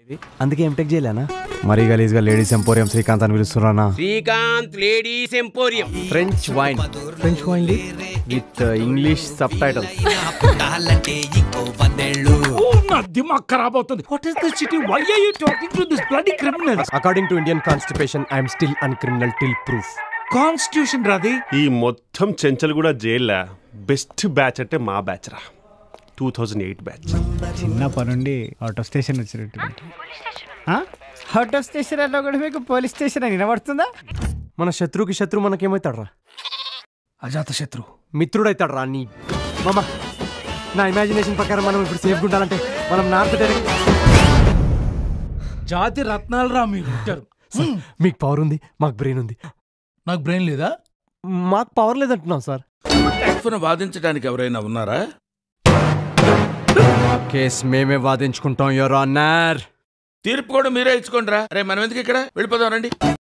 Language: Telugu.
అందుకే ఎంటెక్ చేయలేనా మరీ గలీజ్గా లేడీస్ ఎంపోరియం శ్రీకాంత్ అని పిలుస్తున్నానా Srikanth ladies emporium French wine French wine with English subtitle నా దిమాగ్ ఖరాబ్ అవుతుంది what is this city why are you talking to this bloody criminals according to Indian constitution I'm still an criminal till proof constitution రాది ఈ మొత్తం చెంచల్ కూడా జైల్లో బెస్ట్ బ్యాచ్ అంటే మా బ్యాచ్ రా టూ థౌజండ్ ఎయిట్ బ్యాచ్ చిన్నప్పటి నుండి ఆటో స్టేషన్ వచ్చినట్టు ఆటో స్టేషన్ అన్నా కూడా మీకు పోలీస్ స్టేషన్ అని వినబడుతుందా మన శత్రువుకి శత్రువు మనకేమవుతాడు రా అజాత శత్రు మిత్రుడైతాడు రా నీ మామ నా ఇమాజినేషన్ ప్రకారం మనం ఇప్పుడు సేఫ్గా ఉండాలంటే మనం నార్త్ డైరెక్ట్ జాతి రత్నాలు రా మీరు ఉంటారు మీకు పవర్ ఉంది మాకు బ్రెయిన్ ఉంది నాకు బ్రెయిన్ లేదా మాకు పవర్ లేదంటున్నాం సార్ ట్యాక్స్ను వాదించడానికి ఎవరైనా ఉన్నారా కేస్ మేమే వాదించుకుంటాం యోర్ ఆనర్ తీర్పు కూడా మీరే ఇచ్చుకోండి రా రే మనం ఎందుకు ఇక్కడ వెళ్ళిపోదాం రండి